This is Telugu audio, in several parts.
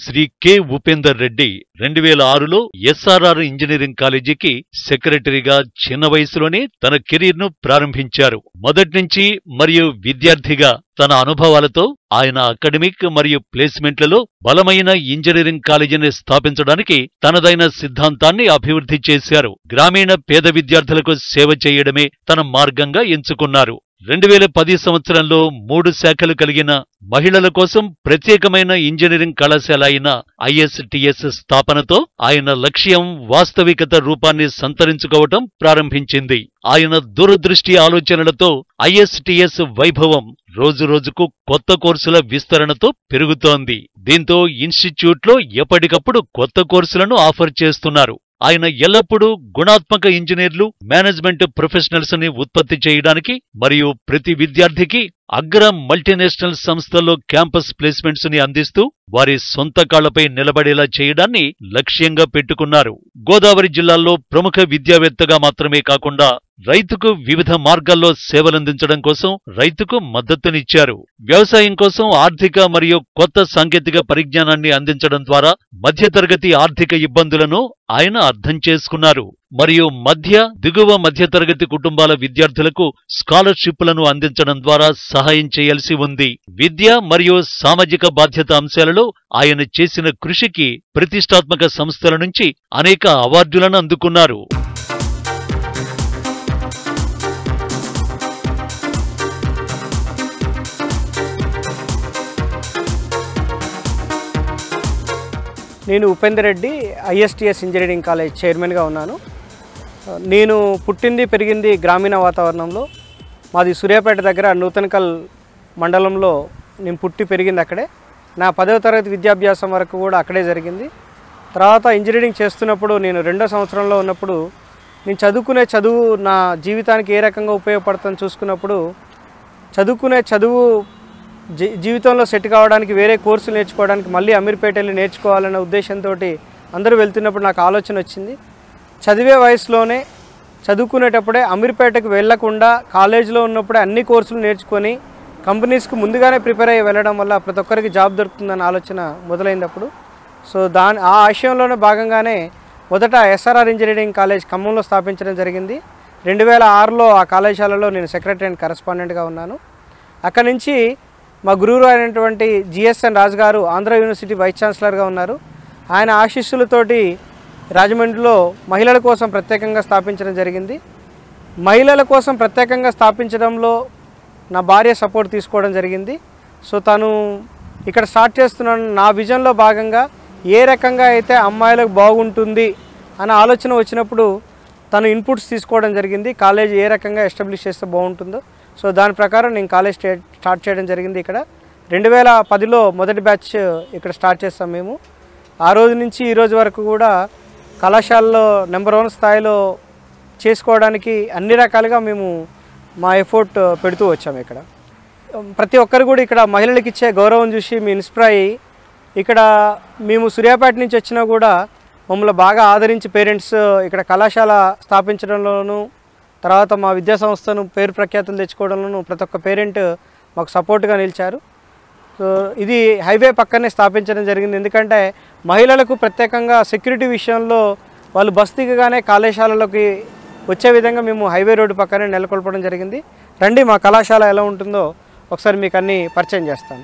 శ్రీ కె ఉపేందర్ రెడ్డి రెండు వేల ఆరులో ఎస్ఆర్ఆర్ ఇంజనీరింగ్ కాలేజీకి సెక్రటరీగా చిన్న వయసులోనే తన కెరీర్ను ప్రారంభించారు మొదటి నుంచి మరియు విద్యార్థిగా తన అనుభవాలతో ఆయన అకాడమిక్ మరియు ప్లేస్మెంట్లలో బలమైన ఇంజనీరింగ్ కాలేజీని స్థాపించడానికి తనదైన సిద్ధాంతాన్ని అభివృద్ధి చేశారు గ్రామీణ పేద విద్యార్థులకు సేవ చేయడమే తన మార్గంగా ఎంచుకున్నారు రెండు వేల పది సంవత్సరంలో మూడు శాఖలు కలిగిన మహిళల కోసం ప్రత్యేకమైన ఇంజనీరింగ్ కళాశాల అయిన ఐఎస్టిఎస్ స్థాపనతో ఆయన లక్ష్యం వాస్తవికత రూపాన్ని సంతరించుకోవటం ప్రారంభించింది ఆయన దూరదృష్టి ఆలోచనలతో ఐఎస్టిఎస్ వైభవం రోజురోజుకు కొత్త కోర్సుల విస్తరణతో పెరుగుతోంది దీంతో ఇన్స్టిట్యూట్లో ఎప్పటికప్పుడు కొత్త కోర్సులను ఆఫర్ చేస్తున్నారు ఆయన ఎల్లప్పుడూ గుణాత్మక ఇంజనీర్లు మేనేజ్మెంట్ ప్రొఫెషనల్స్ ని ఉత్పత్తి చేయడానికి మరియు ప్రతి విద్యార్థికి అగ్ర మల్టీనేషనల్ సంస్థల్లో క్యాంపస్ ప్లేస్మెంట్స్ ని అందిస్తూ వారి సొంత కాళ్లపై నిలబడేలా చేయడాన్ని లక్ష్యంగా పెట్టుకున్నారు గోదావరి జిల్లాల్లో ప్రముఖ విద్యావేత్తగా మాత్రమే కాకుండా రైతుకు వివిధ మార్గాల్లో సేవలందించడం కోసం రైతుకు మద్దతునిచ్చారు వ్యవసాయం కోసం ఆర్థిక మరియు కొత్త సాంకేతిక పరిజ్ఞానాన్ని అందించడం ద్వారా మధ్యతరగతి ఆర్థిక ఇబ్బందులను ఆయన అర్థం చేసుకున్నారు మరియు మధ్య దిగువ మధ్యతరగతి కుటుంబాల విద్యార్థులకు స్కాలర్షిప్లను అందించడం ద్వారా సహాయం చేయాల్సి ఉంది విద్య మరియు సామాజిక బాధ్యత అంశాలలో ఆయన చేసిన కృషికి ప్రతిష్టాత్మక సంస్థల నుంచి అనేక అవార్డులను అందుకున్నారు నేను Upender Reddy ISTS engineering college చైర్మన్గా ఉన్నాను నేను పుట్టింది పెరిగింది గ్రామీణ వాతావరణంలో మాది సూర్యాపేట దగ్గర నూతనకల్ మండలంలో నేను పుట్టి పెరిగింది అక్కడే నా పదవ తరగతి విద్యాభ్యాసం వరకు కూడా అక్కడే జరిగింది తర్వాత ఇంజనీరింగ్ చేస్తున్నప్పుడు నేను రెండో సంవత్సరంలో ఉన్నప్పుడు నేను చదువుకునే చదువు నా జీవితానికి ఏ రకంగా ఉపయోగపడుతుందని చూసుకున్నప్పుడు చదువుకునే చదువు జీ జీవితంలో సెట్ కావడానికి వేరే కోర్సులు నేర్చుకోవడానికి మళ్ళీ అమీర్పేట వెళ్ళి నేర్చుకోవాలనే ఉద్దేశంతో అందరూ వెళ్తున్నప్పుడు నాకు ఆలోచన వచ్చింది చదివే వయసులోనే చదువుకునేటప్పుడే అమీర్పేటకు వెళ్లకుండా కాలేజీలో ఉన్నప్పుడే అన్ని కోర్సులు నేర్చుకొని కంపెనీస్కి ముందుగానే ప్రిపేర్ అయ్యి వెళ్ళడం వల్ల ప్రతి ఒక్కరికి జాబ్ దొరుకుతుందన్న ఆలోచన మొదలైనప్పుడు సో దాని ఆ ఆశయంలోనే భాగంగానే మొదట ఎస్ఆర్ఆర్ ఇంజనీరింగ్ కాలేజ్ ఖమ్మంలో స్థాపించడం జరిగింది రెండు వేల ఆరులో ఆ కళాశాలలో నేను సెక్రటరీ అండ్ కరెస్పాండెంట్గా ఉన్నాను అక్కడి నుంచి మా గురువు అయినటువంటి జిఎస్ఎన్ రాజు గారు ఆంధ్ర యూనివర్సిటీ వైస్ ఛాన్సలర్గా ఉన్నారు ఆయన ఆశీస్సులతోటి రాజమండ్రిలో మహిళల కోసం ప్రత్యేకంగా స్థాపించడం జరిగింది మహిళల కోసం ప్రత్యేకంగా స్థాపించడంలో నా భార్య సపోర్ట్ తీసుకోవడం జరిగింది సో తను ఇక్కడ స్టార్ట్ చేస్తున్న నా విజన్లో భాగంగా ఏ రకంగా అయితే అమ్మాయిలకు బాగుంటుంది అనే ఆలోచన వచ్చినప్పుడు తను ఇన్పుట్స్ తీసుకోవడం జరిగింది కాలేజ్ ఏ రకంగా ఎస్టాబ్లిష్ చేస్తే బాగుంటుందో సో దాని ప్రకారం నేను కాలేజ్ స్టే- స్టార్ట్ చేయడం జరిగింది ఇక్కడ రెండు వేల పదిలో మొదటి బ్యాచ్ ఇక్కడ స్టార్ట్ చేస్తాం మేము ఆ రోజు నుంచి ఈ రోజు వరకు కూడా కళాశాలలో నెంబర్ వన్ స్థాయిలో చేసుకోవడానికి అన్ని రకాలుగా మేము మా ఎఫోర్ట్ పెడుతూ వచ్చాము ఇక్కడ ప్రతి ఒక్కరు కూడా ఇక్కడ మహిళలకు ఇచ్చే గౌరవం చూసి మీ ఇన్స్పైర్ అయ్యి ఇక్కడ మేము సూర్యాపేట నుంచి వచ్చినా కూడా మమ్మల్ని బాగా ఆదరించి పేరెంట్స్ ఇక్కడ కళాశాల స్థాపించడంలోనూ తర్వాత మా విద్యా సంస్థను పేరు ప్రఖ్యాతులు తెచ్చుకోవడంలోనూ ప్రతి ఒక్క పేరెంట్ మాకు సపోర్ట్గా నిలిచారు సో ఇది హైవే పక్కనే స్థాపించడం జరిగింది ఎందుకంటే మహిళలకు ప్రత్యేకంగా సెక్యూరిటీ విషయంలో వాళ్ళు బస్ దిగగానే కళాశాలలోకి వచ్చే విధంగా మేము హైవే రోడ్డు పక్కనే నెలకొల్పడం జరిగింది రండి మా కళాశాల ఎలా ఉంటుందో ఒకసారి మీకు అన్ని పరిచయం చేస్తాను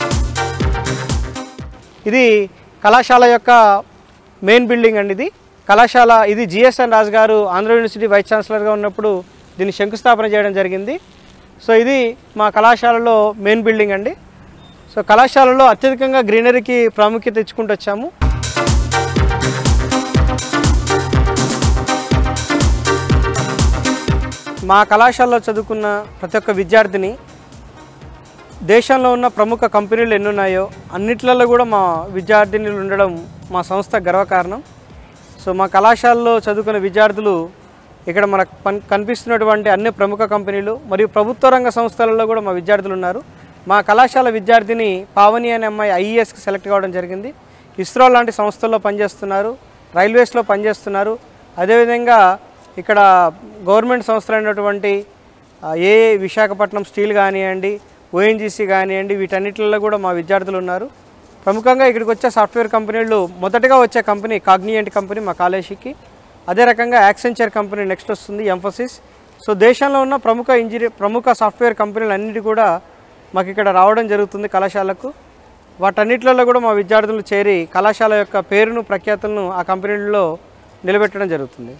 ఇది కళాశాల యొక్క మెయిన్ బిల్డింగ్ అండి ఇది కళాశాల ఇది జిఎస్ఎన్ రాజు గారు ఆంధ్ర యూనివర్సిటీ వైస్ ఛాన్సలర్గా ఉన్నప్పుడు దీన్ని శంకుస్థాపన చేయడం జరిగింది సో ఇది మా కళాశాలలో మెయిన్ బిల్డింగ్ అండి సో కళాశాలలో అత్యధికంగా గ్రీనరీకి ప్రాముఖ్యత ఇచ్చుకుంటూ వచ్చాము మా కళాశాలలో చదువుకున్న ప్రతి ఒక్క విద్యార్థిని దేశంలో ఉన్న ప్రముఖ కంపెనీలు ఎన్ని ఉన్నాయో అన్నిట్లలో కూడా మా విద్యార్థినులు ఉండడం మా సంస్థ గర్వకారణం సో మా కళాశాలలో చదువుకున్న విద్యార్థులు ఇక్కడ మనకు పన్ కనిపిస్తున్నటువంటి అన్ని ప్రముఖ కంపెనీలు మరియు ప్రభుత్వ రంగ సంస్థలలో కూడా మా విద్యార్థులు ఉన్నారు మా కళాశాల విద్యార్థిని పావని అనే అమ్మాయి ఐఈఎస్కి సెలెక్ట్ కావడం జరిగింది ఇస్రో లాంటి సంస్థల్లో పనిచేస్తున్నారు రైల్వేస్లో పనిచేస్తున్నారు అదేవిధంగా ఇక్కడ గవర్నమెంట్ సంస్థలైనటువంటి ఆ, ఏ విశాఖపట్నం స్టీల్ కానివ్వండి ఓఎన్జీసీ కానివ్వండి వీటన్నిటిలో కూడా మా విద్యార్థులు ఉన్నారు ప్రముఖంగా ఇక్కడికి వచ్చే సాఫ్ట్వేర్ కంపెనీలు మొదటగా వచ్చే కంపెనీ కాగ్నియంట్ కంపెనీ మా కాలేజీకి అదే రకంగా యాక్సెంచర్ కంపెనీ నెక్స్ట్ వస్తుంది ఎంఫోసిస్ సో దేశంలో ఉన్న ప్రముఖ ఇంజనీర్ ప్రముఖ సాఫ్ట్వేర్ కంపెనీలు అన్నిటి కూడా మాకు ఇక్కడ రావడం జరుగుతుంది కళాశాలకు వాటన్నిటిలో కూడా మా విద్యార్థులు చేరి కళాశాల యొక్క పేరును ప్రఖ్యాతులను ఆ కంపెనీలలో నిలబెట్టడం జరుగుతుంది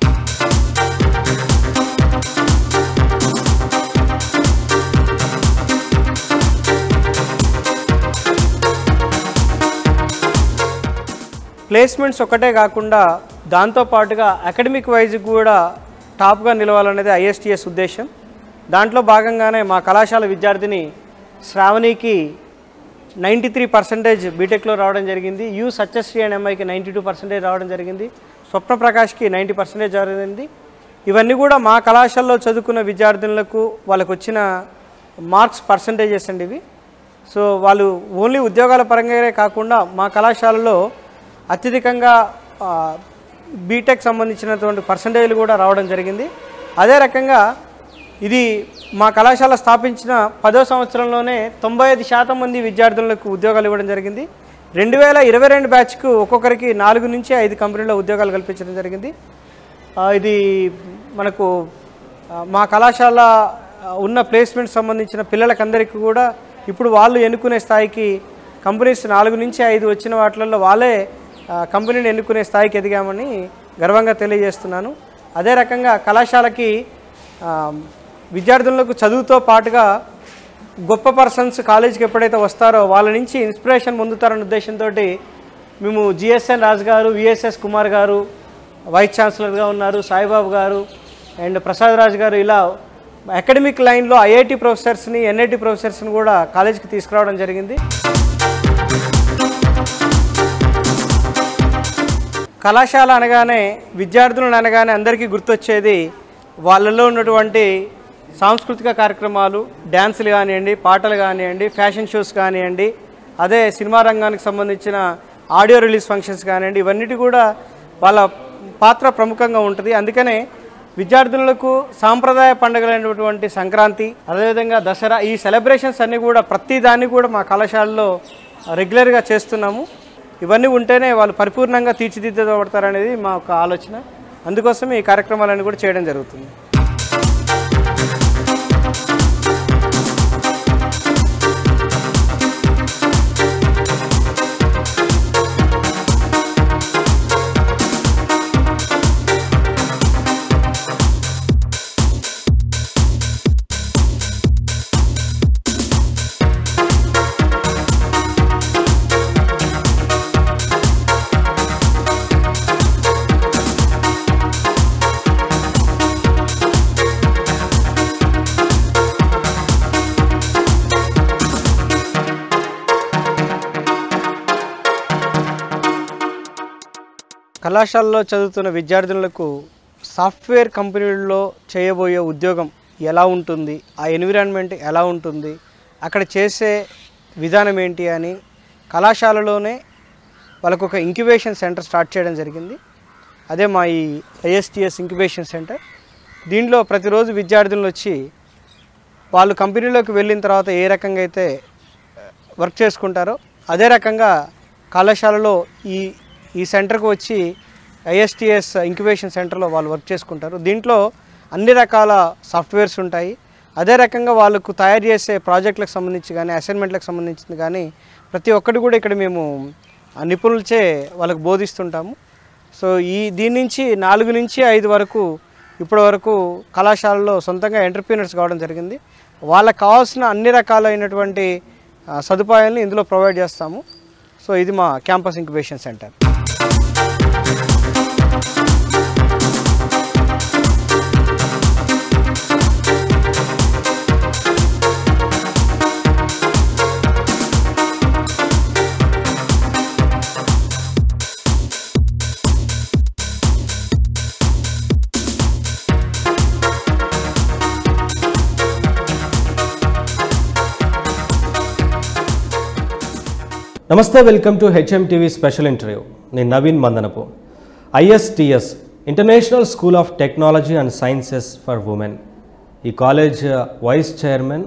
ప్లేస్మెంట్స్ ఒకటే కాకుండా దాంతోపాటుగా అకాడమిక్ వైజ్ కూడా టాప్గా నిలవాలనేది ఐఎస్టిఎస్ ఉద్దేశం దాంట్లో భాగంగానే మా కళాశాల విద్యార్థిని శ్రావణికి నైంటీ త్రీ పర్సెంటేజ్ బీటెక్లో రావడం జరిగింది యు సత్యశ్రీ అండ్ ఎంఐకి నైంటీ టూ పర్సెంటేజ్ రావడం జరిగింది స్వప్న ప్రకాష్కి నైంటీ పర్సెంటేజ్ జరిగింది ఇవన్నీ కూడా మా కళాశాలలో చదువుకున్న విద్యార్థులకు వాళ్ళకు వచ్చిన మార్క్స్ పర్సంటేజెస్ అండి ఇవి సో వాళ్ళు ఓన్లీ ఉద్యోగాల పరంగానే కాకుండా మా కళాశాలలో అత్యధికంగా ఆ, బీటెక్ సంబంధించినటువంటి పర్సంటేజ్లు కూడా రావడం జరిగింది అదే రకంగా ఇది మా కళాశాల స్థాపించిన పదో సంవత్సరంలోనే తొంభై ఐదు శాతం మంది విద్యార్థులకు ఉద్యోగాలు ఇవ్వడం జరిగింది రెండు వేల ఇరవై రెండు బ్యాచ్కు ఒక్కొక్కరికి నాలుగు నుంచి ఐదు కంపెనీల్లో ఉద్యోగాలు కల్పించడం జరిగింది ఆ, ఇది మనకు ఆ, మా కళాశాల ఆ, ఉన్న ప్లేస్మెంట్ సంబంధించిన పిల్లలకందరికీ కూడా ఇప్పుడు వాళ్ళు ఎన్నుకునే స్థాయికి కంపెనీస్ నాలుగు నుంచి ఐదు వచ్చిన వాటిల్లో వాళ్ళే ఆ, కంపెనీని ఎన్నుకునే స్థాయికి ఎదిగామని గర్వంగా తెలియజేస్తున్నాను అదే రకంగా కళాశాలకి ఆ, విద్యార్థులకు చదువుతో పాటుగా గొప్ప పర్సన్స్ కాలేజీకి ఎప్పుడైతే వస్తారో వాళ్ళ నుంచి ఇన్స్పిరేషన్ పొందుతారన్న ఉద్దేశంతో మేము జిఎస్ఎన్ రాజు గారు విఎస్ఎస్ కుమార్ గారు వైస్ ఛాన్సలర్గా ఉన్నారు సాయిబాబు గారు అండ్ ప్రసాద్ రాజు గారు ఇలా అకాడమిక్ లైన్లో ఐఐటి ప్రొఫెసర్స్ని ఎన్ఐటి ప్రొఫెసర్స్ని కూడా కాలేజీకి తీసుకురావడం జరిగింది కళాశాల అనగానే విద్యార్థులను అనగానే అందరికీ గుర్తొచ్చేది వాళ్ళలో ఉన్నటువంటి సాంస్కృతిక కార్యక్రమాలు డ్యాన్సులు కానివ్వండి పాటలు కానివ్వండి ఫ్యాషన్ షోస్ కానివ్వండి అదే సినిమా రంగానికి సంబంధించిన ఆడియో రిలీజ్ ఫంక్షన్స్ కానివ్వండి ఇవన్నిటి కూడా వాళ్ళ పాత్ర ప్రముఖంగా ఉంటుంది అందుకనే విద్యార్థులకు సాంప్రదాయ పండుగలైనటువంటి సంక్రాంతి అదేవిధంగా దసరా ఈ సెలబ్రేషన్స్ అన్నీ కూడా ప్రతి దాన్ని కూడా మా కళాశాలలో రెగ్యులర్గా చేస్తున్నాము ఇవన్నీ ఉంటేనే వాళ్ళు పరిపూర్ణంగా తీర్చిదిద్దబడతారనేది మా ఒక ఆలోచన అందుకోసం ఈ కార్యక్రమాలన్నీ కూడా చేయడం జరుగుతుంది కళాశాలలో చదువుతున్న విద్యార్థులకు సాఫ్ట్వేర్ కంపెనీల్లో చేయబోయే ఉద్యోగం ఎలా ఉంటుంది ఆ ఎన్విరాన్మెంట్ ఎలా ఉంటుంది అక్కడ చేసే విధానం ఏంటి అని కళాశాలలోనే వాళ్ళకు ఒక ఇంక్యుబేషన్ సెంటర్ స్టార్ట్ చేయడం జరిగింది అదే మా ఈ ఐఎస్టిఎస్ ఇంక్యుబేషన్ సెంటర్ దీంట్లో ప్రతిరోజు విద్యార్థులు వచ్చి వాళ్ళు కంపెనీలోకి వెళ్ళిన తర్వాత ఏ రకంగా అయితే వర్క్ చేసుకుంటారో అదే రకంగా కళాశాలలో ఈ ఈ సెంటర్కి వచ్చి ఐఎస్టిఎస్ ఇంక్యుబేషన్ సెంటర్లో వాళ్ళు వర్క్ చేసుకుంటారు దీంట్లో అన్ని రకాల సాఫ్ట్వేర్స్ ఉంటాయి అదే రకంగా వాళ్ళకు తయారు చేసే ప్రాజెక్టులకు సంబంధించి కానీ అసైన్మెంట్లకు సంబంధించింది కానీ ప్రతి ఒక్కటి కూడా ఇక్కడ మేము ఆ నిపుణులచే వాళ్ళకు బోధిస్తుంటాము సో ఈ దీని నుంచి నాలుగు నుంచి ఐదు వరకు ఇప్పటి వరకు కళాశాలలో సొంతంగా ఎంటర్ప్రీనర్స్ కావడం జరిగింది వాళ్ళకి కావాల్సిన అన్ని రకాలైనటువంటి ఆ, సదుపాయాలను ఇందులో ప్రొవైడ్ చేస్తాము సో ఇది మా క్యాంపస్ ఇంక్యుబేషన్ సెంటర్ నమస్తే welcome to HM TV special interview నేను Naveen Mandanapu ISTS international school of technology and sciences for women ఈ college vice chairman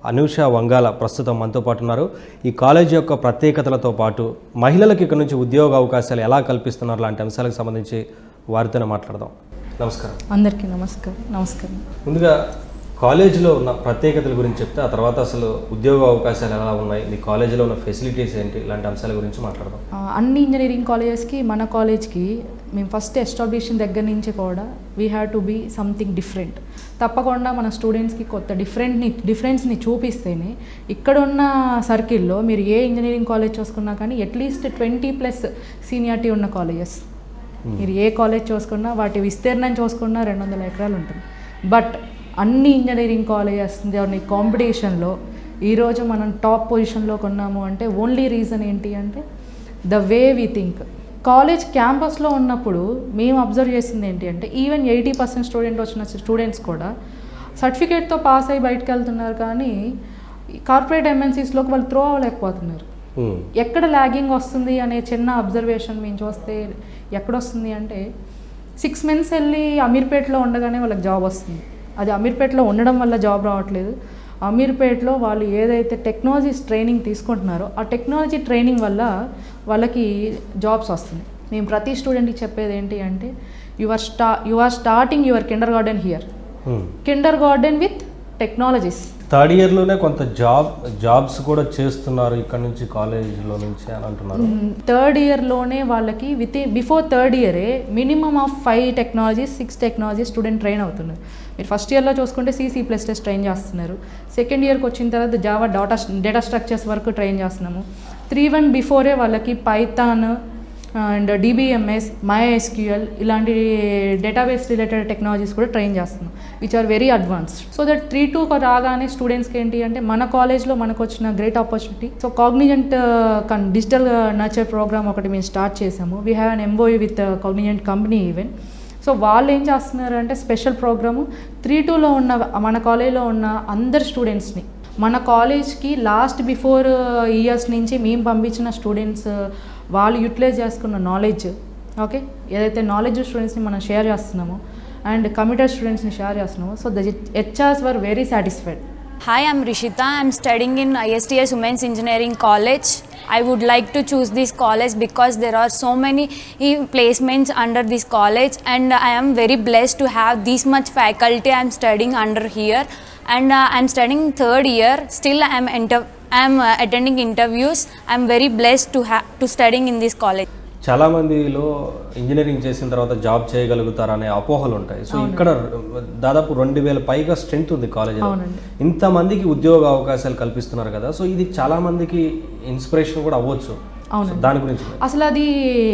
Anusha Vangala ప్రస్తుతం మనతో పాటు ఉన్నారు ఈ కాలేజ్ యొక్క ప్రత్యేకతలతో పాటు మహిళలకు ఇక్కడ నుంచి ఉద్యోగ అవకాశాలు ఎలా కల్పిస్తున్నారు లాంటి అంశాలకు సంబంధించి వారితోనే మాట్లాడదాం నమస్కారం అందరికీ నమస్కారం నమస్కారం ముందుగా కాలేజీలో ఉన్న ప్రత్యేకతల గురించి చెప్తే ఆ తర్వాత అసలు ఉద్యోగ అవకాశాలు ఎలా ఉన్నాయి మీ కాలేజీలో ఉన్న ఫెసిలిటీస్ ఏంటి ఇలాంటి అంశాల గురించి మాట్లాడదాం ఆ, అన్ని ఇంజనీరింగ్ కాలేజెస్కి మన కాలేజ్కి మేము ఫస్ట్ ఎస్టాబ్లిషన్ దగ్గర నుంచి కూడా we have to be something different తప్పకుండా మన స్టూడెంట్స్కి కొత్త డిఫరెంట్ని డిఫరెన్స్ని చూపిస్తేనే ఇక్కడ ఉన్న సర్కిల్లో మీరు ఏ ఇంజనీరింగ్ కాలేజ్ చూసుకున్నా కానీ అట్లీస్ట్ ట్వంటీ ప్లస్ సీనియారిటీ ఉన్న కాలేజెస్ మీరు ఏ కాలేజ్ చూసుకున్నా వాటి విస్తీర్ణం చూసుకున్నా రెండు వందల ఎకరాలు ఉంటుంది బట్ అన్ని ఇంజనీరింగ్ కాలేజెస్ దాని కాంపిటీషన్లో ఈరోజు మనం టాప్ పొజిషన్లో కొన్నాము అంటే ఓన్లీ రీజన్ ఏంటి అంటే the way we think college క్యాంపస్లో ఉన్నప్పుడు మేము అబ్జర్వ్ చేసింది ఏంటి అంటే ఈవెన్ ఎయిటీ పర్సెంట్ స్టూడెంట్ వచ్చిన స్టూడెంట్స్ కూడా సర్టిఫికేట్తో పాస్ అయ్యి బయటకు వెళ్తున్నారు కానీ కార్పొరేట్ ఎంఎన్సీస్లోకి వాళ్ళు త్రో అవ్వలేకపోతున్నారు ఉమ్, ఎక్కడ ల్యాగింగ్ వస్తుంది అనే చిన్న అబ్జర్వేషన్ మేము చూస్తే ఎక్కడొస్తుంది అంటే సిక్స్ మంత్స్ వెళ్ళి అమీర్పేటలో ఉండగానే వాళ్ళకి జాబ్ వస్తుంది అది అమీర్పేటలో ఉండడం వల్ల జాబ్ రావట్లేదు అమీర్పేటలో వాళ్ళు ఏదైతే టెక్నాలజీస్ ట్రైనింగ్ తీసుకుంటున్నారో ఆ టెక్నాలజీ ట్రైనింగ్ వల్ల వాళ్ళకి జాబ్స్ వస్తుంది మేము ప్రతి స్టూడెంట్కి చెప్పేది ఏంటి అంటే యు ఆర్ స్టా you are starting your kindergarten here um. Kindergarten with technologies third ఇయర్లోనే కొంత జాబ్ జాబ్స్ కూడా చేస్తున్నారు ఇక్కడ నుంచి కాలేజీలో నుంచి అని అంటున్నారు థర్డ్ ఇయర్లోనే వాళ్ళకి విత్ బిఫోర్ థర్డ్ ఇయరే minimum of five technologies six technologies student train అవుతున్నారు మీరు ఫస్ట్ ఇయర్లో చూసుకుంటే సిసి ప్లస్ టెస్ట్ ట్రైన్ చేస్తున్నారు సెకండ్ ఇయర్కి వచ్చిన తర్వాత జావా డాటా డేటా స్ట్రక్చర్స్ వరకు ట్రైన్ చేస్తున్నాము త్రీ వన్ బిఫోరే వాళ్ళకి పైథాన్ అండ్ డిబిఎంఎస్ MySQL ఇలాంటి డేటాబేస్ రిలేటెడ్ టెక్నాలజీస్ కూడా ట్రైన్ చేస్తున్నాం which are very advanced so that three two రాగానే స్టూడెంట్స్కి ఏంటి అంటే మన కాలేజ్లో మనకు వచ్చిన great opportunity so Cognizant digital nurture programme ఒకటి మేము స్టార్ట్ చేసాము we have an MoU with Cognizant company even so వాళ్ళు ఏం చేస్తున్నారు అంటే స్పెషల్ ప్రోగ్రాము త్రీ టూలో ఉన్న మన కాలేజ్లో ఉన్న అందరు స్టూడెంట్స్ని మన కాలేజ్కి లాస్ట్ బిఫోర్ ఇయర్స్ నుంచి మేము పంపించిన స్టూడెంట్స్ వాళ్ళు యూటిలైజ్ చేసుకున్న నాలెడ్జ్ ఓకే ఏదైతే నాలెడ్జ్ స్టూడెంట్స్ని మనం షేర్ చేస్తున్నామో అండ్ కమిటెడ్ స్టూడెంట్స్ని షేర్ చేస్తున్నామో so the HRs were very satisfied Hi, I'm Rishita. I'm studying in ISTS Women's Engineering College. I would like to choose this college because there are so many eh, placements under this college, and I am very blessed to have this much faculty I'm studying under here. And uh, I'm studying third year. Still, I'm enter- I'm uh, attending interviews. I'm very blessed to have to studying in this college. చాలా మందిలో ఇంజనీరింగ్ చేసిన తర్వాత జాబ్ చేయగలుగుతారనే అపోహలు ఉంటాయి సో ఇక్కడ దాదాపు రెండు వేల పైగా స్ట్రెంత్ ఉంది కాలేజీలో అవునండి. ఇంతమందికి ఉద్యోగ అవకాశాలు కల్పిస్తున్నారు కదా సో ఇది చాలా మందికి ఇన్స్పిరేషన్ కూడా అవ్వచ్చు అవునండి. సో దాని గురించి అసలు అది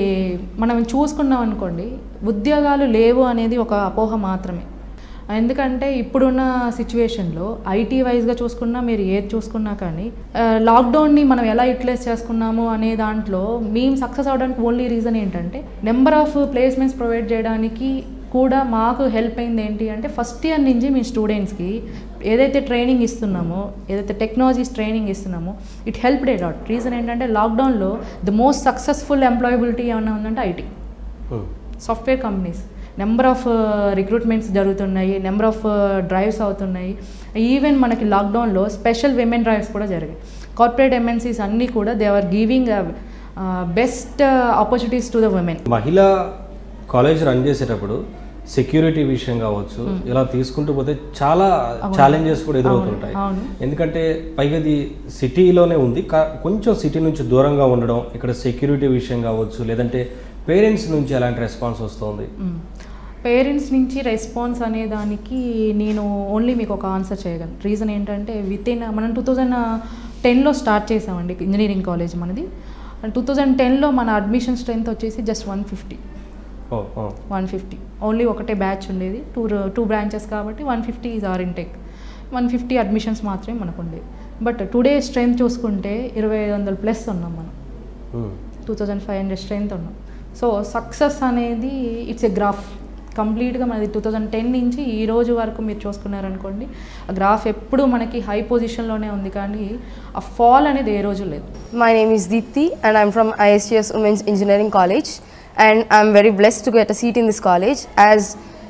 మనం చూసుకున్నాం అనుకోండి ఉద్యోగాలు లేవు అనేది ఒక అపోహ మాత్రమే ఎందుకంటే ఇప్పుడున్న సిచ్యువేషన్లో ఐటీ వైజ్గా చూసుకున్నా మీరు ఏది చూసుకున్నా కానీ ఆ, లాక్డౌన్ని మనం ఎలా యూటిలైజ్ చేసుకున్నాము అనే దాంట్లో మేము సక్సెస్ అవడానికి ఓన్లీ రీజన్ ఏంటంటే నెంబర్ ఆఫ్ ప్లేస్మెంట్స్ ప్రొవైడ్ చేయడానికి కూడా మాకు హెల్ప్ అయింది ఏంటి అంటే ఫస్ట్ ఇయర్ నుంచి మీ స్టూడెంట్స్కి ఏదైతే ట్రైనింగ్ ఇస్తున్నామో ఏదైతే టెక్నాలజీస్ ట్రైనింగ్ ఇస్తున్నామో it helped that reason ఏంటంటే లాక్డౌన్లో ద మోస్ట్ సక్సెస్ఫుల్ ఎంప్లాయబిలిటీ ఏమైనా ఉందంటే IT Hmm. Software companies number of recruitments జరుగుతున్నాయి నెంబర్ ఆఫ్ డ్రైవ్స్ అవుతున్నాయి ఈవెన్ మనకి లాక్డౌన్లో స్పెషల్ విమెన్ డ్రైవ్స్ కూడా జరిగాయి కార్పొరేట్ ఎంఎన్సీస్ అన్నీ కూడా they are giving best opportunities to the women మహిళా కాలేజ్ రన్ చేసేటప్పుడు సెక్యూరిటీ విషయం కావచ్చు ఇలా తీసుకుంటూ పోతే చాలా ఛాలెంజెస్ కూడా ఎదురవుతుంటాయి అవును. ఎందుకంటే పైగా ఇది సిటీలోనే ఉంది కా- కొంచెం సిటీ నుంచి దూరంగా ఉండడం ఇక్కడ సెక్యూరిటీ విషయం కావచ్చు లేదంటే పేరెంట్స్ నుంచి ఎలాంటి రెస్పాన్స్ వస్తుంది పేరెంట్స్ నుంచి రెస్పాన్స్ అనే దానికి నేను ఓన్లీ మీకు ఒక ఆన్సర్ చేయగలను రీజన్ ఏంటంటే విత్ ఇన్ మనం టూ థౌజండ్ టెన్లో స్టార్ట్ చేసామండి ఇంజనీరింగ్ కాలేజ్ మనది టూ థౌజండ్ టెన్లో మన అడ్మిషన్ స్ట్రెంత్ వచ్చేసి just one fifty oh oh one fifty only ఒకటే బ్యాచ్ ఉండేది టూ టూ బ్రాంచెస్ కాబట్టి one fifty is our intake one fifty admissions మాత్రమే మనకు ఉండేది బట్ టుడే స్ట్రెంత్ చూసుకుంటే ఇరవై ఐదు వందల ప్లస్ ఉన్నాం మనం um. Two thousand five hundred strength ఉన్నాం సో సక్సెస్ అనేది ఇట్స్ ఎ గ్రాఫ్ కంప్లీట్గా మనది టూ థౌజండ్ టెన్ నుంచి ఈ రోజు వరకు మీరు చూసుకున్నారనుకోండి ఆ గ్రాఫ్ ఎప్పుడు మనకి హై పొజిషన్లోనే ఉంది కానీ ఆ ఫాల్ అనేది ఏ రోజు లేదు My name is Deepthi and I'm from ISTS Women's Engineering College and I'm very blessed to get a seat in this college as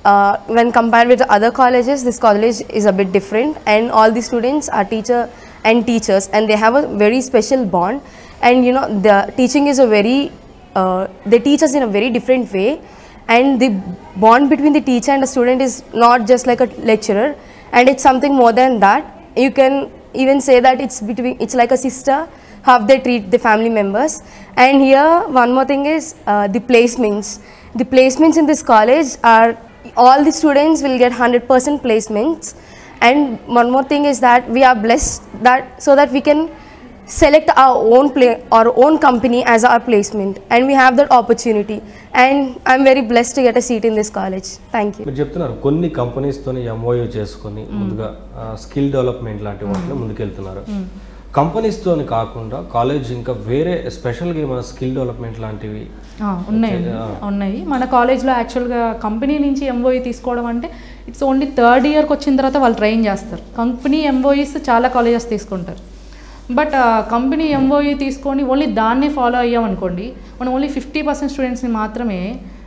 uh, when compared with other colleges, this college is a bit different, and all the students are teacher and teachers, and they have a very special bond. And you know, the teaching is a very uh, they teach us in a very different way, and the bond between the teacher and the student is not just like a lecturer, and it's something more than that. You can even say that it's between it's like a sister how they treat the family members and here one more thing is uh, the placements the placements in this college are all the students will get 100% placements and one more thing is that we are blessed that so that we can select our own play our own company as our placement and we have that opportunity and i'm very blessed to get a seat in this college thank you మీరు చెప్తున్నారు కొన్ని కంపెనీస్తోని ఎంఓయూ చేసుకొని ముందుగా స్కిల్ డెవలప్మెంట్ లాంటి వాటిలో ముందుకెళ్తున్నారు కంపెనీస్తోని కాకుండా కాలేజ్ ఇంకా వేరే స్పెషల్గా ఏమైనా స్కిల్ డెవలప్మెంట్ లాంటివి ఆ, ఉన్నాయండి ఉన్నాయి మన కాలేజ్లో యాక్చువల్గా కంపెనీ నుంచి ఎంఓఈ తీసుకోవడం అంటే ఇట్స్ ఓన్లీ థర్డ్ ఇయర్కి వచ్చిన తర్వాత వాళ్ళు ట్రైన్ చేస్తారు కంపెనీ ఎంఓఈస్ చాలా కాలేజెస్ తీసుకుంటారు బట్ కంపెనీ ఎంఓఈ తీసుకొని ఓన్లీ దాన్నే ఫాలో అయ్యాం అనుకోండి మనం ఓన్లీ ఫిఫ్టీ పర్సెంట్ స్టూడెంట్స్ని మాత్రమే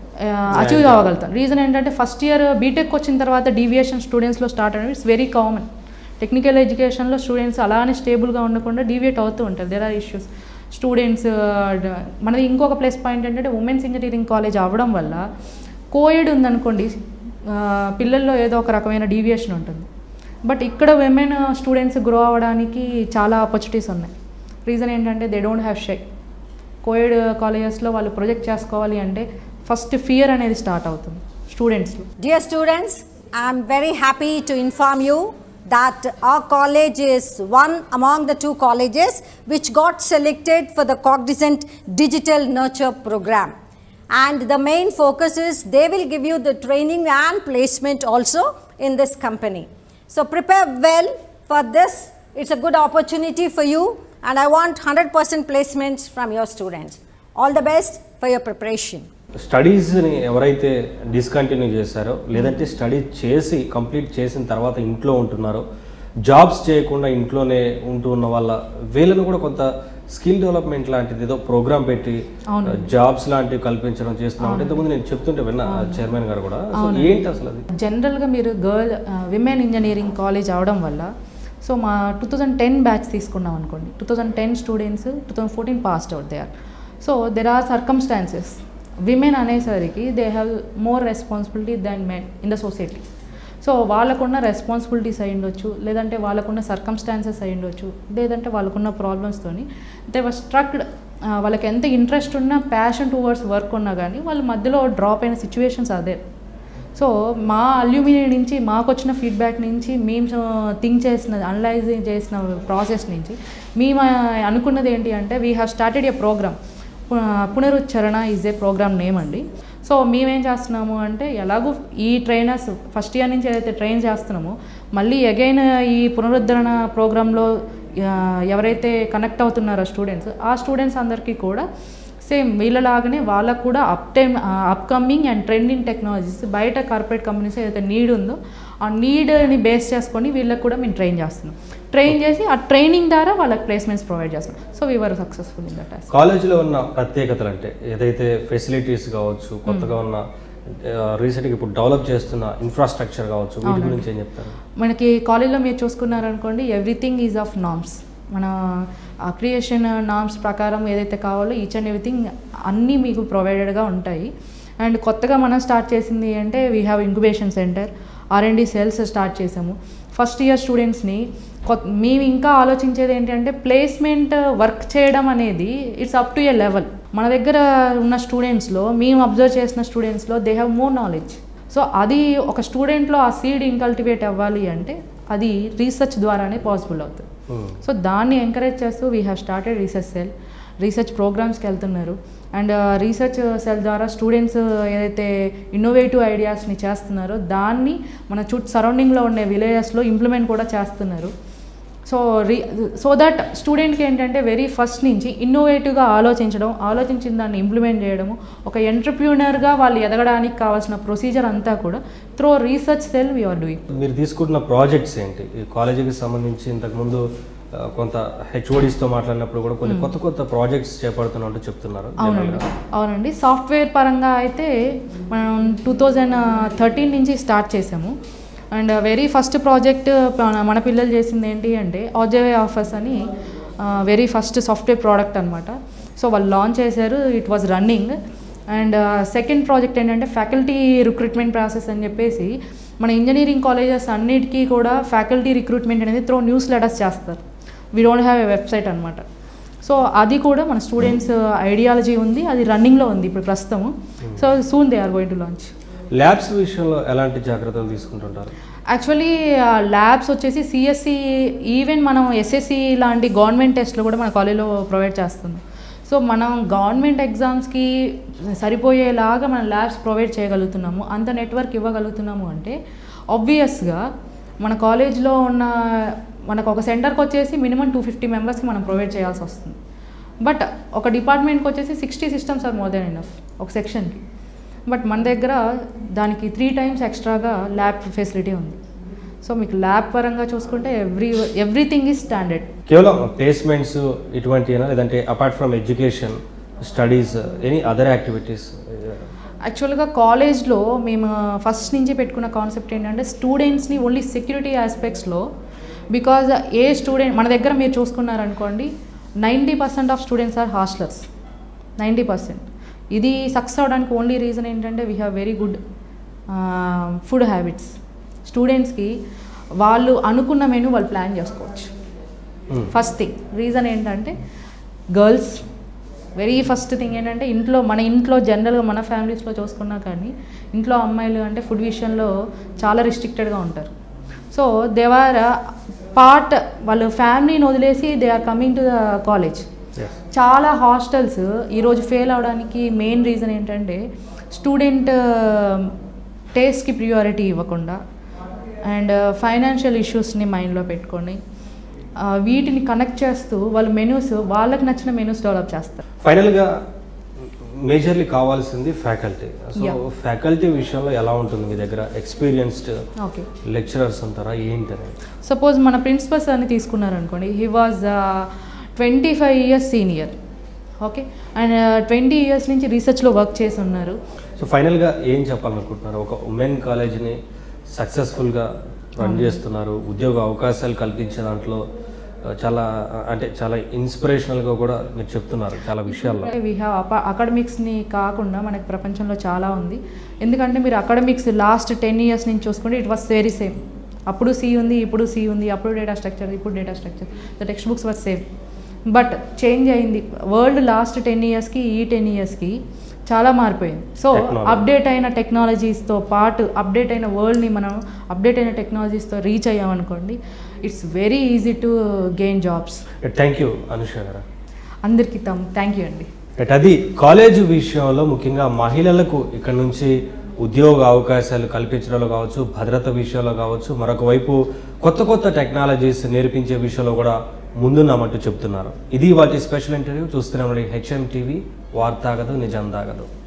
అచీవ్ అవ్వగలుగుతాం రీజన్ ఏంటంటే ఫస్ట్ ఇయర్ బీటెక్ వచ్చిన తర్వాత డీవియేషన్ స్టూడెంట్స్లో స్టార్ట్ అనేది ఇట్స్ వెరీ కామన్ టెక్నికల్ ఎడ్యుకేషన్లో స్టూడెంట్స్ అలానే స్టేబుల్గా ఉండకుండా డీవియేట్ అవుతూ ఉంటారు దెర్ ఆర్ ఇష్యూస్ స్టూడెంట్స్ మనది ఇంకొక ప్లస్ పాయింట్ ఏంటంటే ఉమెన్స్ ఇంజనీరింగ్ కాలేజ్ అవ్వడం వల్ల కోయిడ్ ఉందనుకోండి ఆ, పిల్లల్లో ఏదో ఒక రకమైన డీవియేషన్ ఉంటుంది బట్ ఇక్కడ విమెన్ స్టూడెంట్స్ గ్రో అవ్వడానికి చాలా ఆపర్చునిటీస్ ఉన్నాయి రీజన్ ఏంటంటే they don't have shy coed కాలేజెస్లో వాళ్ళు ప్రొజెక్ట్ చేసుకోవాలి అంటే ఫస్ట్ ఫియర్ అనేది స్టార్ట్ అవుతుంది స్టూడెంట్స్లో Dear students, I am very happy to inform you that our college is one among the two colleges which got selected for the Cognizant Digital Nurture program. And the main focus is they will give you the training and placement also in this company. So prepare well for this. It's a good opportunity for you and I want 100% placements from your students. All the best for your preparation. స్టడీస్ని ఎవరైతే డిస్కంటిన్యూ చేశారో లేదంటే స్టడీ చేసి కంప్లీట్ చేసిన తర్వాత ఇంట్లో ఉంటున్నారో జాబ్స్ చేయకుండా ఇంట్లోనే ఉంటూ ఉన్న వాళ్ళ వీళ్ళను కూడా కొంత స్కిల్ డెవలప్మెంట్ లాంటిది ఏదో ప్రోగ్రామ్ పెట్టి జాబ్స్ లాంటివి కల్పించడం చేస్తున్నాం అంటే ఇంతకుముందు నేను చెప్తుంటే విన్నా చైర్మన్ గారు కూడా సో ఏంటి అసలు అది జనరల్గా మీరు గర్ల్ విమెన్ ఇంజనీరింగ్ కాలేజ్ అవడం వల్ల సో మా టూ థౌజండ్ టెన్ బ్యాచ్ తీసుకున్నాం అనుకోండి two thousand ten students two thousand fourteen passed out they are so there are circumstances women అనేసరికి they have more responsibility than men in the society so వాళ్ళకున్న రెస్పాన్సిబిలిటీస్ అయి ఉండొచ్చు లేదంటే వాళ్ళకున్న సర్కమ్స్టాన్సెస్ అయి ఉండొచ్చు లేదంటే వాళ్ళకున్న ప్రాబ్లమ్స్తోని దే వర్ స్ట్రక్డ్ వాళ్ళకి ఎంత ఇంట్రెస్ట్ ఉన్నా ప్యాషన్ టువర్డ్స్ వర్క్ ఉన్నా కానీ వాళ్ళ మధ్యలో డ్రాప్ అయిన సిచ్యువేషన్స్ అదే సో మా అల్యూమినియం నుంచి మాకు వచ్చిన ఫీడ్బ్యాక్ నుంచి మేము థింక్ చేసిన అనలైజ్ చేసిన ప్రాసెస్ నుంచి మేము అనుకున్నది ఏంటి అంటే we have started a program పునరుచ్చరణ ఈజ్ ఏ ప్రోగ్రామ్ నేమ్ అండి సో మేమేం చేస్తున్నాము అంటే ఎలాగో ఈ ట్రైనర్స్ ఫస్ట్ ఇయర్ నుంచి ఏదైతే ట్రైన్ చేస్తున్నామో మళ్ళీ అగైన్ ఈ పునరుద్ధరణ ప్రోగ్రాంలో ఎవరైతే కనెక్ట్ అవుతున్నారో స్టూడెంట్స్ ఆ స్టూడెంట్స్ అందరికీ కూడా సేమ్ వీళ్ళలాగానే వాళ్ళకు కూడా up time upcoming and trending technologies బయట కార్పొరేట్ కంపెనీస్ ఏదైతే నీడ్ ఉందో ఆ నీడ్ని బేస్ చేసుకొని వీళ్ళకి కూడా మేము ట్రైన్ చేస్తున్నాం ట్రైన్ చేసి ఆ ట్రైనింగ్ ద్వారా వాళ్ళకి ప్లేస్మెంట్స్ ప్రొవైడ్ చేస్తాం so we are successful in that కాలేజీలో ఉన్న ప్రత్యేకతలు అంటే ఏదైతే ఫెసిలిటీస్ కావచ్చు కొత్తగా ఉన్న రీసెంట్గా ఇప్పుడు డెవలప్ చేస్తున్న ఇన్ఫ్రాస్ట్రక్చర్ కావచ్చు వీటి గురించి ఏం చెప్తారు మనకి కాలేజ్లో మీరు చూసుకున్నారనుకోండి ఎవ్రీథింగ్ ఈజ్ ఆఫ్ నామ్స్ మన క్రియేషన్ నామ్స్ ప్రకారం ఏదైతే కావాలో ఈచ్ అండ్ ఎవ్రీథింగ్ అన్నీ మీకు ప్రొవైడెడ్గా ఉంటాయి అండ్ కొత్తగా మనం స్టార్ట్ చేసింది అంటే we have incubation center R and D cells start చేసాము ఫస్ట్ ఇయర్ స్టూడెంట్స్ని కొత్త మేము ఇంకా ఆలోచించేది ఏంటంటే ప్లేస్మెంట్ వర్క్ చేయడం అనేది it's up to a level మన దగ్గర ఉన్న స్టూడెంట్స్లో మేము అబ్జర్వ్ చేసిన స్టూడెంట్స్లో they have more knowledge so అది ఒక స్టూడెంట్లో ఆ సీడ్ ఇన్కల్టివేట్ అవ్వాలి అంటే అది రీసెర్చ్ ద్వారానే పాసిబుల్ అవుతుంది సో దాన్ని ఎంకరేజ్ చేస్తూ we have started research cell research ప్రోగ్రామ్స్కి వెళ్తున్నారు అండ్ రీసెర్చ్ సెల్ ద్వారా స్టూడెంట్స్ ఏదైతే ఇన్నోవేటివ్ ఐడియాస్ని చేస్తున్నారో దాన్ని మన చుట్టూ సరౌండింగ్లో ఉండే విలేజెస్లో ఇంప్లిమెంట్ కూడా చేస్తున్నారు సో రీ సో దట్ స్టూడెంట్కి ఏంటంటే వెరీ ఫస్ట్ నుంచి ఇన్నోవేటివ్గా ఆలోచించడం ఆలోచించిన దాన్ని ఇంప్లిమెంట్ చేయడము ఒక ఎంటర్ప్రీనర్గా వాళ్ళు ఎదగడానికి కావాల్సిన ప్రొసీజర్ అంతా కూడా through research cell we are doing మీరు తీసుకుంటున్న ప్రాజెక్ట్స్ ఏంటి ఈ కాలేజీకి సంబంధించి ఇంతకుముందు ఆ, కొంత హెచ్ఓడిస్తో మాట్లాడినప్పుడు కూడా కొన్ని కొత్త కొత్త ప్రాజెక్ట్స్ చేపడుతున్నట్టు చెప్తున్నారు అవునండి అవునండి సాఫ్ట్వేర్ పరంగా అయితే మనం టూ థౌజండ్ థర్టీన్ నుంచి స్టార్ట్ చేసాము అండ్ వెరీ ఫస్ట్ ప్రాజెక్ట్ మన పిల్లలు చేసింది ఏంటి అంటే ఆజేవే ఆఫర్స్ అని వెరీ ఫస్ట్ సాఫ్ట్వేర్ ప్రోడక్ట్ అనమాట సో వాళ్ళు లాంచ్ చేశారు it was running and second project ఏంటంటే ఫ్యాకల్టీ రిక్రూట్మెంట్ ప్రాసెస్ అని చెప్పేసి మన ఇంజనీరింగ్ కాలేజెస్ అన్నిటికీ కూడా ఫ్యాకల్టీ రిక్రూట్మెంట్ అనేది త్రో న్యూస్ లెటర్స్ చేస్తారు we don't have a website అనమాట సో అది కూడా మన స్టూడెంట్స్ ఐడియాలజీ ఉంది అది రన్నింగ్లో ఉంది ఇప్పుడు ప్రస్తుతం so soon they are going to launch labs విషయంలో ఎలాంటి జాగ్రత్తలు తీసుకుంటుంటారు యాక్చువల్లీ ల్యాబ్స్ వచ్చేసి సిఎస్సి ఈవెన్ మనం ఎస్ఎస్సి లాంటి గవర్నమెంట్ టెస్ట్లు కూడా మన కాలేజ్లో ప్రొవైడ్ చేస్తుంది సో మనం గవర్నమెంట్ ఎగ్జామ్స్కి సరిపోయేలాగా మనం ల్యాబ్స్ ప్రొవైడ్ చేయగలుగుతున్నాము అంత నెట్వర్క్ ఇవ్వగలుగుతున్నాము అంటే ఆబ్వియస్గా మన కాలేజ్లో ఉన్న మనకు ఒక సెంటర్కి వచ్చేసి మినిమం టూ ఫిఫ్టీ మెంబర్స్కి మనం ప్రొవైడ్ చేయాల్సి వస్తుంది బట్ ఒక డిపార్ట్మెంట్కి వచ్చేసి sixty systems are more than enough ఒక సెక్షన్కి బట్ మన దగ్గర దానికి త్రీ టైమ్స్ ఎక్స్ట్రాగా ల్యాబ్ ఫెసిలిటీ ఉంది సో మీకు ల్యాబ్ పరంగా చూసుకుంటే ఎవ్రీ ఎవ్రీథింగ్ ఈజ్ స్టాండర్డ్ కేవలం ప్లేస్మెంట్స్ ఇటువంటినా లేదంటే apart from education studies any other activities యాక్చువల్గా కాలేజ్లో మేము ఫస్ట్ నుంచి పెట్టుకున్న కాన్సెప్ట్ ఏంటంటే స్టూడెంట్స్ని ఓన్లీ సెక్యూరిటీ ఆస్పెక్ట్స్లో బికాజ్ ఏ స్టూడెంట్ మన దగ్గర మీరు చూసుకున్నారనుకోండి ninety percent of students are hostelers ninety percent ఇది సక్సెస్ అవడానికి ఓన్లీ రీజన్ ఏంటంటే we have very good food habits స్టూడెంట్స్కి వాళ్ళు అనుకున్న మెనూ వాళ్ళు ప్లాన్ చేసుకోవచ్చు ఫస్ట్ థింగ్ రీజన్ ఏంటంటే గర్ల్స్ వెరీ ఫస్ట్ థింగ్ ఏంటంటే ఇంట్లో మన ఇంట్లో జనరల్గా మన ఫ్యామిలీస్లో చూసుకున్నా కానీ ఇంట్లో అమ్మాయిలు అంటే ఫుడ్ విషయంలో చాలా రిస్ట్రిక్టెడ్గా ఉంటారు సో దేవర్ పార్ట్ వాళ్ళు ఫ్యామిలీని వదిలేసి they are coming to the college చాలా హాస్టల్స్ ఈరోజు ఫెయిల్ అవడానికి మెయిన్ రీజన్ ఏంటంటే స్టూడెంట్ టేస్ట్కి ప్రియారిటీ ఇవ్వకుండా అండ్ ఫైనాన్షియల్ ఇష్యూస్ని మైండ్లో పెట్టుకొని ఆ, వీటిని కనెక్ట్ చేస్తూ వాళ్ళు మెనూస్ వాళ్ళకి నచ్చిన మెనూస్ డెవలప్ చేస్తారు ఫైనల్గా మేజర్లీ కావాల్సింది ఫ్యాకల్టీ సో Yeah. ఫ్యాకల్టీ విషయంలో ఎలా ఉంటుంది మీ దగ్గర ఎక్స్పీరియన్స్డ్ ఓకే లెక్చరర్స్ అంటారా ఏంటని సపోజ్ మన ప్రిన్సిపల్స్ అని తీసుకున్నారనుకోండి he was twenty five years senior okay and twenty years నుంచి రీసెర్చ్లో వర్క్ చేసి ఉన్నారు సో ఫైనల్గా ఏం చెప్పాలనుకుంటున్నారు ఒక ఉమెన్ కాలేజ్ని సక్సెస్ఫుల్గా రన్ చేస్తున్నారు ఉద్యోగ అవకాశాలు కల్పించే దాంట్లో ఆ, చాలా ఆ, అంటే చాలా ఇన్స్పిరేషనల్గా కూడా మీరు చెప్తున్నారు చాలా విషయాల్లో వీ హ్యావ్ అకాడమిక్స్ని కాకుండా మనకి ప్రపంచంలో చాలా ఉంది ఎందుకంటే మీరు అకాడమిక్స్ లాస్ట్ టెన్ ఇయర్స్ నుంచి చూసుకుంటే ఇట్ వాస్ వెరీ సేమ్ అప్పుడు సి ఉంది ఇప్పుడు సి ఉంది అప్పుడు డేటా స్ట్రక్చర్ ఇప్పుడు data structure the text books were same but change అయింది వరల్డ్ లాస్ట్ టెన్ ఇయర్స్కి ఈ టెన్ ఇయర్స్కి చాలా మారిపోయింది సో Technology. అప్డేట్ అయిన టెక్నాలజీస్తో పాటు అప్డేట్ అయిన వరల్డ్ని మనం అప్డేట్ అయిన టెక్నాలజీస్తో రీచ్ అయ్యామనుకోండి it's very easy to gain jobs thank you Anusha garu అందరికీ తమ్ థ్యాంక్ యూ అండి రైట్ అది కాలేజ్ విషయంలో ముఖ్యంగా మహిళలకు ఇక్కడ నుంచి ఉద్యోగ అవకాశాలు కల్పించడంలో కావచ్చు భద్రత విషయంలో కావచ్చు మరొక వైపు కొత్త కొత్త టెక్నాలజీస్ నేర్పించే విషయంలో కూడా ముందున్నామంటూ చెప్తున్నారు ఇది వాటి స్పెషల్ ఇంటర్వ్యూ చూస్తున్నాం హెచ్ఎం టీవీ వార్తాగదు నిజం దాగదు